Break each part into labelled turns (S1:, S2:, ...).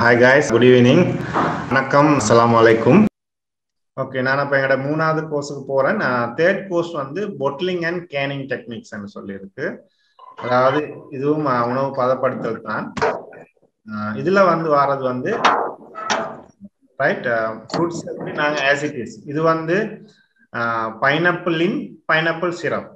S1: hi guys good evening வணக்கம் அஸ்ஸலாமு அலைக்கும் ஓகே நான் இப்போ எங்களோட மூணாவது கோர்ஸுக்கு போறேன் தேர்ட் கோர்ஸ் வந்து பொட்லிங் அண்ட் கேனிங் டெக்னிக்ஸ்னு சொல்லியிருக்கு அதாவது இதுவும் அஹ், உணவு பதப்படுத்தல் தான் அஹ், இதுல வந்து வாரது வந்து ரைட் ஃப்ரூட்ஸ் எப்படி நாங்கள் ஆசிட்டிஸ் இது வந்து பைனாப்பிளின் பைனாப்பிள் சிரப்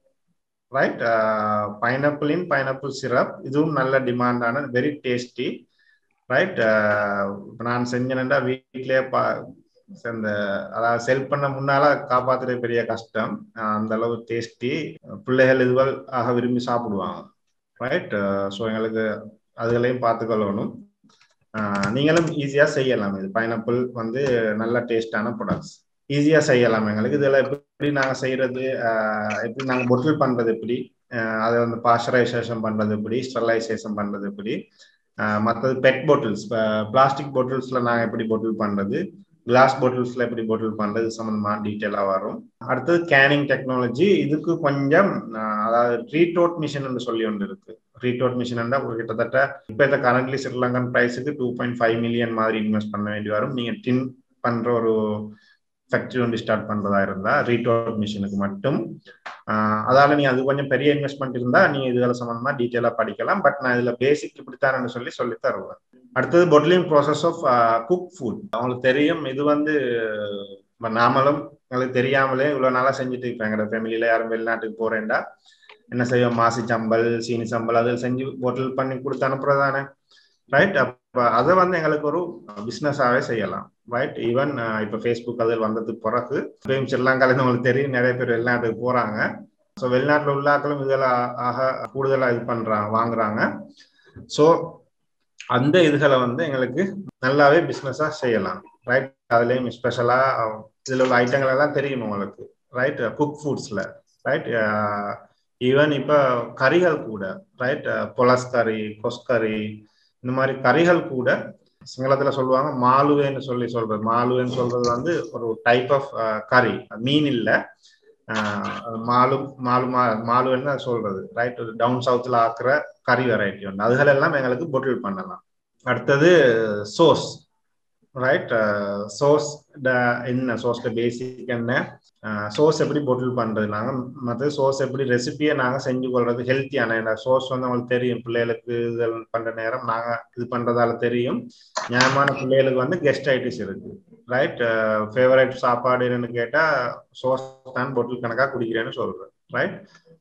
S1: ரைட் பைனாப்பிளின் பைனாப்பிள் சிரப் இதுவும் நல்ல டிமாண்டான வெரி டேஸ்டி ரைட் இப்போ நான் செஞ்சேன்டா வீட்லயே பா இந்த அதாவது செல் பண்ண முன்னால காப்பாத்துறது பெரிய கஷ்டம் அஹ் அந்த அளவு டேஸ்டி பிள்ளைகள் இதுவள் ஆக விரும்பி சாப்பிடுவாங்க ரைட் ஸோ எங்களுக்கு அதுகளையும் பார்த்துக்கொள்ளணும் அஹ் நீங்களும் ஈஸியாக செய்யலாம் இது பைனாப்பிள் வந்து நல்ல டேஸ்டான ப்ராடக்ட்ஸ் ஈஸியாக செய்யலாம் எங்களுக்கு இதில் எப்படி நாங்கள் செய்யறது அஹ் எப்படி நாங்கள் பொட்டில் பண்ணுறது எப்படி அஹ் அதை வந்து பாஸ்டரைசேஷன் பண்ணுறது எப்படி ஸ்டெர்லைசேஷன் பண்ணுறது எப்படி மற்றது பெட் பாட்டில்ஸ் பிளாஸ்டிக் பாட்டில்ஸ்ல நாங்கள் எப்படி பாட்டில் பண்ணுறது கிளாஸ் பாட்டில்ஸ்ல எப்படி பாட்டில் பண்ணுறது சம்மந்தமா டீட்டெயிலாக வரும் அடுத்தது கேனிங் டெக்னாலஜி இதுக்கு கொஞ்சம் அஹ், அதாவது ரீடோட் மிஷின் சொல்லி ஒன்று இருக்கு ரீடோட் மிஷின் கிட்டத்தட்ட இப்போ இந்த கரண்ட்லி ஸ்ரீலங்கன் ப்ரைஸுக்கு டூ பாயிண்ட் ஃபைவ் மில்லியன் மாதிரி இன்வெஸ்ட் பண்ண வேண்டி வரும் நீங்க டின் பண்ற ஒரு ஃபேக்டரி ஒன்று ஸ்டார்ட் பண்றதா இருந்தா ரீடோட் மிஷினுக்கு மட்டும் ஆஹ் அதால நீ அது கொஞ்சம் பெரிய இன்வெஸ்ட்மெண்ட் இருந்தா நீ இதுல சம்பந்தமா டீட்டெயிலா படிக்கலாம் பட் நான் இதுல பேசிக் இப்படித்தானு சொல்லி சொல்லி தருவேன் அடுத்தது bottling process of cook food அவங்களுக்கு தெரியும் இது வந்து இப்ப நாமளும் எங்களுக்கு தெரியாமலே இவ்வளவு நாளா செஞ்சுட்டு இருப்பேன் எங்களோட ஃபேமிலியில யாரும் வெளிநாட்டுக்கு போறேன்டா என்ன செய்வோம் மாசி சம்பல் சீனி சம்பல் அதில் செஞ்சு பொட்டில் பண்ணி கொடுத்து அனுப்புறதானே ரைட் அப்ப அதை வந்து எங்களுக்கு ஒரு பிஸ்னஸாவே செய்யலாம் ரைட் ஈவன் இப்ப ஃபேஸ்புக் அதில் வந்ததுக்கு பிறகு இப்பயும் ஸ்ரீலங்கால உங்களுக்கு தெரியும் நிறைய பேர் வெளிநாட்டுக்கு போறாங்க ஸோ வெளிநாட்டுல உள்ளாக்களும் இதெல்லாம் ஆக கூடுதலா இது பண்றாங்க வாங்குறாங்க ஸோ அந்த இதுகளை வந்து எங்களுக்கு நல்லாவே பிஸ்னஸா செய்யலாம் ரைட் அதுலயும் ஸ்பெஷலா இதுல உள்ள ஐட்டங்கள் எல்லாம் தெரியும் உங்களுக்கு ரைட் குக் ஃபுட்ஸ்ல ரைட் ஈவன் இப்ப கறிகள் கூட ரைட் பொலஸ் கறி கொஸ்கறி இந்த மாதிரி கறிகள் கூட சிங்களத்துல சொல்லுவாங்க மாலுவேன்னு சொல்லி சொல்றது மாலுவேன்னு சொல்றது வந்து ஒரு டைப் ஆஃப் கறி மீன் இல்ல ஆஹ் மாலு மாலு மா- மாலுவேன்னு தான் சொல்றது ரைட் டவுன் சவுத்ல ஆக்குற கறி வெரைட்டி ஒன்று அதுகள் எல்லாம் எங்களுக்கு பொட்டில் பண்ணலாம் அடுத்தது சோஸ் ரைட் சோஸ் என்ன சோஸ்ல பேசிக் என்ன சோஸ் எப்படி பொட்டில் பண்றது நாங்க மற்ற சோஸ் எப்படி ரெசிபியை நாங்க செஞ்சு கொள்றது ஹெல்த்தியான சோஸ் வந்து அவங்களுக்கு தெரியும் பிள்ளைகளுக்கு இது பண்ற நேரம் நாங்க இது பண்றதால தெரியும் நியாயமான பிள்ளைகளுக்கு வந்து கெஸ்டைட்டிஸ் இருக்கு ரைட் ஃபேவரட் சாப்பாடு என்னன்னு கேட்டா சோஸ் தான் பொட்டில் கணக்கா குடிக்கிறேன்னு சொல்றேன் ரைட்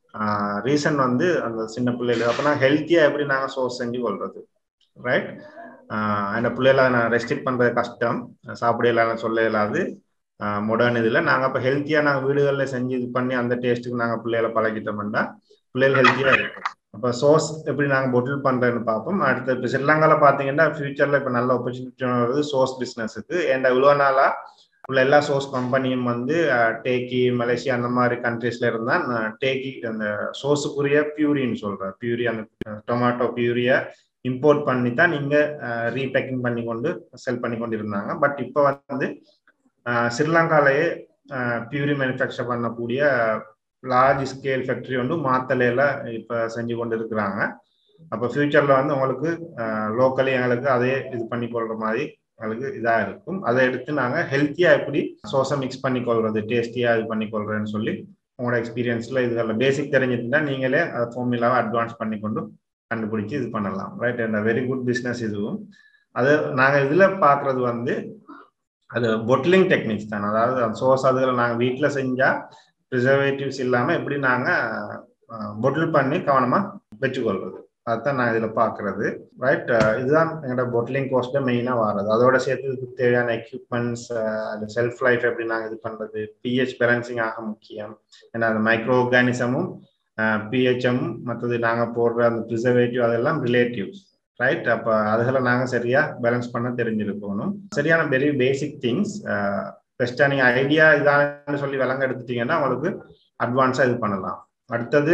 S1: ரீசன் வந்து அந்த சின்ன பிள்ளைகளுக்கு அப்ப நான் ஹெல்த்தியா எப்படி நாங்க சோஸ் செஞ்சு கொள்றது ரைட் அந்த பிள்ளைகளை நான் ரெஸ்ட்ரிக்ட் பண்றது கஷ்டம் சாப்பிடலாம் சொல்ல இயலாது மாடர்ன் இதில் நாங்கள் இப்போ ஹெல்த்தியாக நாங்கள் வீடுகளில் செஞ்சு இது பண்ணி அந்த டேஸ்ட்டுக்கு நாங்கள் பிள்ளைகளை பழகிட்டோம்னா பிள்ளைகள் ஹெல்த்தியாக இருக்கும் அப்போ சோஸ் எப்படி நாங்கள் பொட்டில் பண்ணுறேன்னு பார்ப்போம் அடுத்து இப்போ ஸ்ரீலங்காவில் பார்த்தீங்கன்னா ஃபியூச்சரில் இப்போ நல்ல ஆப்பர்ச்சுனிட்டி வருது சோஸ் பிஸ்னஸுக்கு ஏன்டா இவ்வளோ நாளாக உள்ள எல்லா சோஸ் கம்பெனியும் வந்து டேக்கி மலேசியா அந்த மாதிரி கண்ட்ரீஸ்ல இருந்தா டேக்கி அந்த சோஸுக்குரிய பியூரின்னு சொல்றேன் பியூரி அந்த டொமேட்டோ பியூரியை இம்போர்ட் பண்ணி தான் நீங்க ரீபேக்கிங் பண்ணி கொண்டு செல் பண்ணி கொண்டு இருந்தாங்க பட் இப்போ வந்து ஆஹ் ஸ்ரீலங்காலேயே பியூரி மேனுஃபேக்சர் பண்ணக்கூடிய லார்ஜ் ஸ்கேல் ஃபேக்டரி வந்து மாத்தலையில இப்ப செஞ்சு கொண்டு இருக்கிறாங்க அப்போ ஃபியூச்சர்ல வந்து உங்களுக்கு லோக்கலி எங்களுக்கு அதே இது பண்ணி கொள்ற மாதிரி எங்களுக்கு இதா இருக்கும் அதை எடுத்து நாங்க ஹெல்த்தியா எப்படி சோஸை மிக்ஸ் பண்ணி கொள்றது டேஸ்டியா இது பண்ணி கொள்றேன்னு சொல்லி உங்களோட எக்ஸ்பீரியன்ஸ்ல இதுல பேசிக் தெரிஞ்சிருந்தா நீங்களே அதை ஃபார்முலாவை அட்வான்ஸ் பண்ணி கொண்டு கண்டுபிடிச்சு இது பண்ணலாம் right and very good business இதுவும் அது நாங்கள் இதில் பார்க்குறது வந்து அது பொட்லிங் டெக்னிக்ஸ் தான் அதாவது அந்த சோஸ் அதுகளை நாங்கள் வீட்டில் செஞ்சால் ப்ரிசர்வேட்டிவ்ஸ் இல்லாமல் எப்படி நாங்கள் பொட்டில் பண்ணி கவனமாக வச்சுக்கொள்வது அதுதான் நான் இதில் பார்க்குறது ரைட் இதுதான் எங்களோட பொட்லிங் கோர்ஸில் மெயினாக வர்றது அதோட சேர்த்து இதுக்கு தேவையான எக்யூப்மெண்ட்ஸ் அது செல்ஃப் லைஃப் எப்படி நாங்கள் இது பண்ணுறது பிஹெச் பேலன்சிங் ஆக முக்கியம் ஏன்னா அந்த மைக்ரோ ஆர்கானிசமும் பிஹெச்எம் மற்றது நாங்கள் போடுற அந்த ப்ரிசர்வேட்டிவ் அதெல்லாம் ரிலேட்டிவ்ஸ் ரைட் அப்போ அதுகளை நாங்கள் சரியா பேலன்ஸ் பண்ண தெரிஞ்சிருக்கணும் சரியான வெரி பேசிக் திங்ஸ் பெஸ்ட்டாக நீங்கள் ஐடியா இதான்னு சொல்லி விளங்க எடுத்துட்டீங்கன்னா உங்களுக்கு அட்வான்ஸாக இது பண்ணலாம் அடுத்தது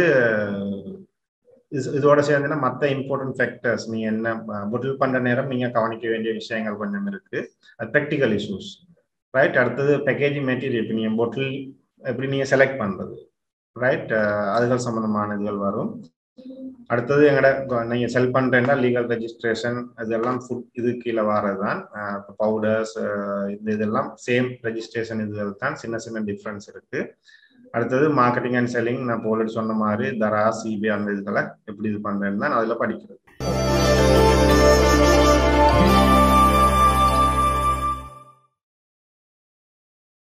S1: இதோட சேர்ந்துன்னா மற்ற இம்பார்ட்டன்ட் ஃபேக்டர்ஸ் நீங்கள் என்ன பொட்டில் பண்ணுற நேரம் நீங்கள் கவனிக்க வேண்டிய விஷயங்கள் கொஞ்சம் இருக்கு அது ப்ராக்டிக்கல் இஷ்யூஸ் ரைட் அடுத்தது பேக்கேஜிங் மெட்டீரியல் இப்போ நீங்கள் பொட்டில் எப்படி நீங்கள் செலக்ட் பண்ணுறது ரைட் அதுகள் சம்பந்தமான இதுகள் வரும் அடுத்தது எங்கட நீங்க செல் பண்றேன்னா லீகல் ரெஜிஸ்ட்ரேஷன் இதெல்லாம் ஃபுட் இது கீழே வாரது தான் பவுடர்ஸ் இந்த இதெல்லாம் சேம் ரெஜிஸ்ட்ரேஷன் இதுகள் தான் சின்ன சின்ன டிஃப்ரென்ஸ் இருக்கு அடுத்தது மார்க்கெட்டிங் அண்ட் செல்லிங் நான் போலட் சொன்ன மாதிரி தரா சிபி அந்த இதுகளை எப்படி இது பண்றேன்னு தான் அதுல படிக்கிறது